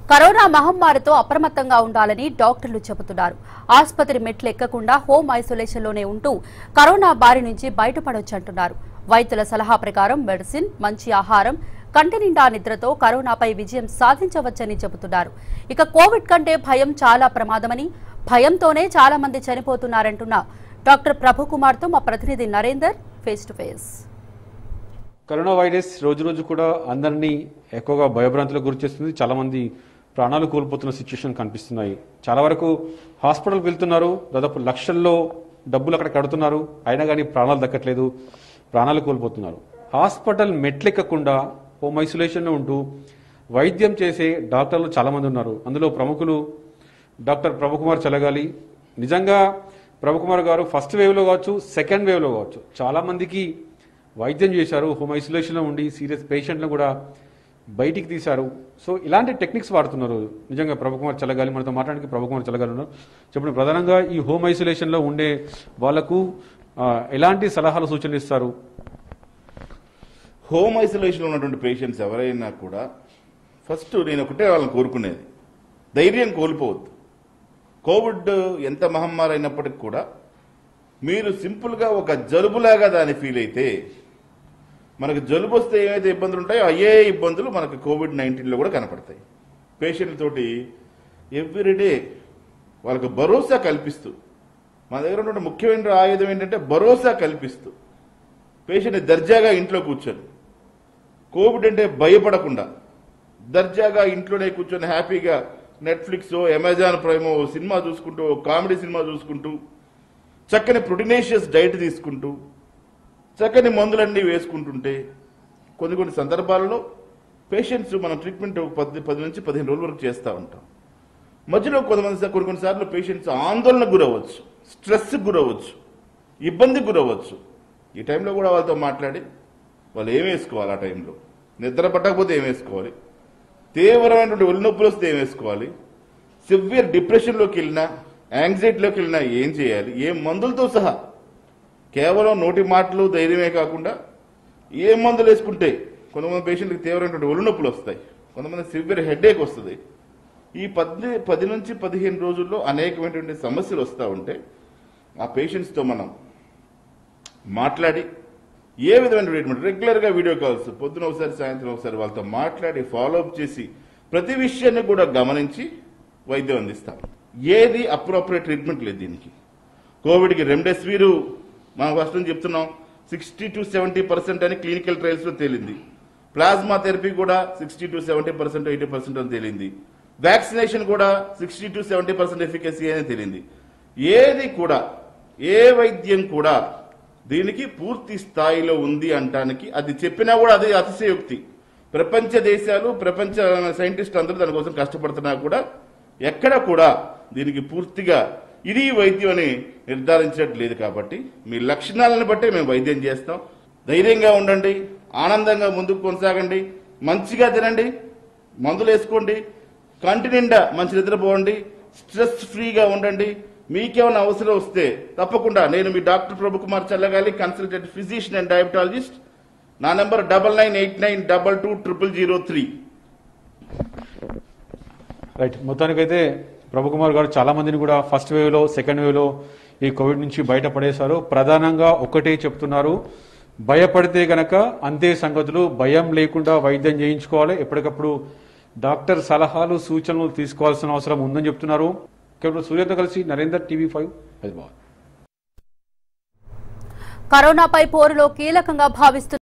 corona మహమ్మారితో అప్రమత్తంగా ఉండాలని డాక్టర్లు చెబుతున్నారు ఆసుపత్రి మెట్లు ఎక్కకుండా హోమ్ ఐసోలేషన్లోనే ఉంటూ కరోనా బారి నుంచి బయటపడొచ్చంటున్నారు వైద్యుల సలహా ప్రకారం మెడిసిన్ మంచి ఆహారం కంటి నిండా నిద్రతో కరోనాపై విజయం సాధించవచ్చని చెబుతున్నారు ఇక కోవిడ్ కంటే భయం చాలా ప్రమాదమని భయంతోనే చాలా మంది చనిపోతున్నారంటున్న డాక్టర్ ప్రభుకుమార్తో మా ప్రతినిధి Narender face to face corona virus రోజు రోజు కూడా అందరినీ ఎక్కువగా భయభ్రాంతులకు గురి చేస్తుంది చాలా మంది ప్రాణాలు కోల్పోతున్న సిచ్యుయేషన్ కనిపిస్తున్నాయి చాలా వరకు హాస్పిటల్కి వెళ్తున్నారు దాదాపు లక్షల్లో డబ్బులు అక్కడ కడుతున్నారు అయినా కానీ ప్రాణాలు దక్కట్లేదు ప్రాణాలు కోల్పోతున్నారు హాస్పిటల్ మెట్లెక్కకుండా హోమ్ ఐసోలేషన్లో ఉంటూ వైద్యం చేసే డాక్టర్లు చాలా మంది ఉన్నారు అందులో ప్రముఖులు డాక్టర్ ప్రభుకుమార్ చలగాలి నిజంగా ప్రభుకుమార్ గారు ఫస్ట్ వేవ్లో కావచ్చు సెకండ్ వేవ్లో కావచ్చు చాలా మందికి వైద్యం చేశారు హోమ్ ఐసోలేషన్లో ఉండి సీరియస్ పేషెంట్లను కూడా బయటికి తీశారు సో ఇలాంటి టెక్నిక్స్ వాడుతున్నారు నిజంగా ప్రభుకుమార్ చల్లగాలి మనతో మాట్లాడడానికి ప్రభుకుమార్ చల్లగాలి ఉన్నారు చెప్పండి ప్రధానంగా ఈ హోమ్ ఐసోలేషన్లో ఉండే వాళ్లకు ఆ, ఎలాంటి సలహాలు సూచనలు ఇస్తారు హోమ్ ఐసోలేషన్లో ఉన్నటువంటి పేషెంట్స్ ఎవరైనా కూడా ఫస్ట్ నేను ఒకటే వాళ్ళని కోరుకునేది ధైర్యం కోల్పోవద్దు కోవిడ్ ఎంత మహమ్మారి అయినప్పటికి కూడా మీరు సింపుల్గా ఒక జలుబులాగా దాన్ని ఫీల్ అయితే మనకు జలుబు వస్తే ఏమైతే ఇబ్బందులు ఉంటాయో అయ్యే ఇబ్బందులు మనకు కోవిడ్ నైన్టీన్లో కూడా కనపడతాయి పేషెంట్లతోటి ఎవ్రీడే వాళ్ళకు భరోసా కల్పిస్తూ మన దగ్గర ఉన్న ముఖ్యమైన ఆయుధం ఏంటంటే భరోసా కల్పిస్తూ పేషెంట్ దర్జాగా ఇంట్లో కూర్చొని కోవిడ్ అంటే భయపడకుండా దర్జాగా ఇంట్లోనే కూర్చొని హ్యాపీగా నెట్ఫ్లిక్స్ అమెజాన్ ప్రైమ్ సినిమా చూసుకుంటూ కామెడీ సినిమా చూసుకుంటూ చక్కని ప్రొటినేషియస్ డైట్ తీసుకుంటూ చక్కని మందులన్నీ వేసుకుంటుంటే కొన్ని కొన్ని సందర్భాల్లో పేషెంట్స్ మనం ట్రీట్మెంట్ పది పది నుంచి పదిహేను రోజుల వరకు చేస్తూ ఉంటాం మధ్యలో కొంతమంది సా- కొన్ని కొన్నిసార్లు పేషెంట్స్ ఆందోళనకు గురవ్వచ్చు స్ట్రెస్కి గురవ్వచ్చు ఇబ్బందికి గురవ్వచ్చు ఈ టైంలో కూడా వాళ్ళతో మాట్లాడి వాళ్ళు ఏం వేసుకోవాలి ఆ టైంలో నిద్ర పట్టకపోతే ఏం వేసుకోవాలి తీవ్రమైనటువంటి ఒళ్ళు నొప్పులు వస్తే ఏం వేసుకోవాలి సివియర్ డిప్రెషన్లోకి వెళ్ళినా యాంగ్జైటీలోకి వెళ్ళినా ఏం చేయాలి ఏ మందులతో సహా కేవలం నోటి మాటలు ధైర్యమే కాకుండా ఏ మందులు వేసుకుంటే కొంతమంది పేషెంట్కి తీవ్రమైనటువంటి ఒళ్ళు నొప్పులు వస్తాయి కొంతమంది సివియర్ హెడేక్ వస్తుంది ఈ పది పది నుంచి పదిహేను రోజుల్లో అనేకమైనటువంటి సమస్యలు వస్తూ ఉంటే ఆ పేషెంట్స్తో మనం మాట్లాడి ఏ విధమైన ట్రీట్మెంట్ రెగ్యులర్గా వీడియో కాల్స్ పొద్దున ఒకసారి సాయంత్రం ఒకసారి వాళ్ళతో మాట్లాడి ఫాలో అప్ చేసి ప్రతి విషయాన్ని కూడా గమనించి వైద్యం అందిస్తాం ఏది అప్రోప్రియేట్ ట్రీట్మెంట్ లేదు దీనికి కోవిడ్కి రెమ్డెసివిర్ మనం ఫస్ట్ నుంచి చెప్తున్నాం సిక్స్టీ టు సెవెంటీ పర్సెంట్ అని క్లినికల్ ట్రయల్స్లో తేలింది ప్లాస్మా థెరపీ కూడా sixty to seventy percent eighty percent అని తేలింది వ్యాక్సినేషన్ కూడా sixty to seventy percent efficacy అని తేలింది ఏది కూడా ఏ వైద్యం కూడా దీనికి పూర్తి స్థాయిలో ఉంది అంటానికి అది చెప్పినా కూడా అది అతిశయోక్తి ప్రపంచ దేశాలు ప్రపంచ సైంటిస్ట్ అందరూ దానికోసం కష్టపడుతున్నా కూడా ఎక్కడ కూడా దీనికి పూర్తిగా ఇది వైద్యం అని నిర్ధారించట్లేదు కాబట్టి మీ లక్షణాలను బట్టే మేము వైద్యం చేస్తాం ధైర్యంగా ఉండండి ఆనందంగా ముందుకు కొనసాగండి మంచిగా తినండి మందులు వేసుకోండి కంటి నిండా మంచి నిద్రపోండి స్ట్రెస్ ఫ్రీగా ఉండండి మీకేమైనా అవసరం వస్తే తప్పకుండా నేను మీ doctor Prabhukumar Challagali consultant physician and diabetologist నా number double nine eight nine double two triple zero three right మొత్తానికైతే ప్రభుకుమార్ గారు చాలా మందిని కూడా ఫస్ట్ వేవ్లో సెకండ్ వేవ్లో ఈ కోవిడ్ నుంచి బయటపడేశారు ప్రధానంగా ఒకటే చెప్తున్నారు భయపడితే గనక అంతే సంగతులు భయం లేకుండా వైద్యం చేయించుకోవాలి ఎప్పటికప్పుడు డాక్టర్ సలహాలు సూచనలు తీసుకోవాల్సిన అవసరం ఉందని చెప్తున్నారు కేవలం సూర్యతో కలిసి నరేందర్ టీవీ ఫైవ్ హైదరాబాద్ కరోనాపై పోరులో కీలకంగా భావిస్తున్న